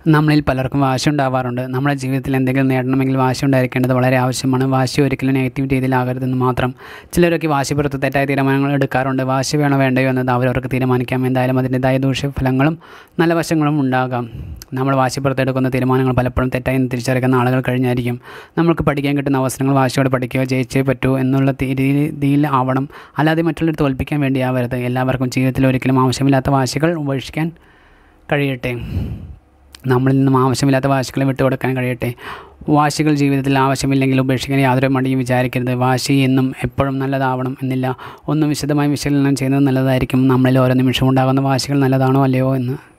നമ്മളിൽ പലർക്കും വാശി ഉണ്ടാവാറുണ്ട് നമ്മുടെ ജീവിതത്തിൽ എന്തെങ്കിലും നേടണമെങ്കിൽ വാശി ഉണ്ടായിരിക്കേണ്ടത് വളരെ ആവശ്യമാണ് വാശി ഒരിക്കലും നെഗറ്റീവ് രീതിയിലാകരുതെന്ന് മാത്രം ചിലരൊക്കെ വാശി പുറത്ത് തെറ്റായ തീരുമാനങ്ങൾ എടുക്കാറുണ്ട് വാശി വേണോ വേണ്ടയോ എന്നത് അവരവർക്ക് തീരുമാനിക്കാം എന്തായാലും അതിൻ്റെതായ ദൂഷ്യഫലങ്ങളും നല്ല വശങ്ങളും ഉണ്ടാകാം നമ്മൾ വാശി പുറത്തെടുക്കുന്ന തീരുമാനങ്ങൾ പലപ്പോഴും തെറ്റായി എന്ന് തിരിച്ചറിയുന്ന ആളുകൾ കഴിഞ്ഞായിരിക്കും നമുക്ക് പഠിക്കാൻ കിട്ടുന്ന അവസരങ്ങൾ വാശിയോടെ പഠിക്കുക ജയിച്ചേ പറ്റൂ എന്നുള്ള തി- രീതിയിൽ ആവണം അല്ലാതെ മറ്റുള്ളവർ തോൽപ്പിക്കാൻ വേണ്ടിയാവരുത് എല്ലാവർക്കും ജീവിതത്തിൽ ഒരിക്കലും ആവശ്യമില്ലാത്ത വാശികൾ ഉപേക്ഷിക്കാൻ കഴിയട്ടെ നമ്മളിൽ നിന്നും ആവശ്യമില്ലാത്ത വാശികളെ വിട്ടുകൊടുക്കാൻ കഴിയട്ടെ വാശികൾ ജീവിതത്തിൽ ആവശ്യമില്ലെങ്കിൽ ഉപേക്ഷിക്കാൻ യാതൊരു മടിയും വിചാരിക്കരുത് വാശി എന്നും എപ്പോഴും നല്ലതാവണം എന്നില്ല ഒന്നും വിശദമായി വിശകലനം ചെയ്യുന്നത് നല്ലതായിരിക്കും നമ്മളിൽ ഓരോ നിമിഷവും ഉണ്ടാകുന്ന വാശികൾ നല്ലതാണോ അല്ലയോ എന്ന്